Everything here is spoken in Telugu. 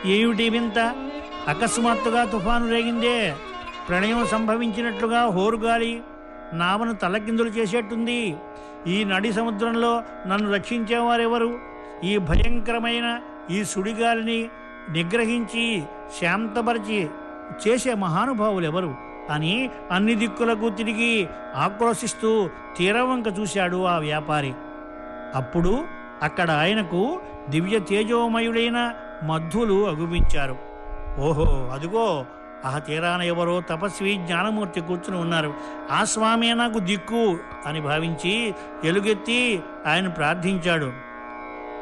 ఏమిటి వింత అకస్మాత్తుగా తుఫాను రేగిందే ప్రళయం సంభవించినట్లుగా హోరుగాలి నావను తలకిందులు చేసేట్టుంది ఈ నడి సముద్రంలో నన్ను రక్షించేవారెవరు ఈ భయంకరమైన ఈ సుడిగాలిని నిగ్రహించి శాంతపరిచి చేసే మహానుభావులు ఎవరు అని అన్ని దిక్కులకు తిరిగి ఆక్రోశిస్తూ తీరవంక చూశాడు ఆ వ్యాపారి అప్పుడు అక్కడ ఆయనకు దివ్య తేజోమయుడైన మధ్వులు అగుపించారు ఓహో అదిగో ఆ తీరాన ఎవరో తపస్వి జ్ఞానమూర్తి కూర్చుని ఉన్నారు ఆ స్వామి నాకు దిక్కు అని భావించి ఎలుగెత్తి ఆయన ప్రార్థించాడు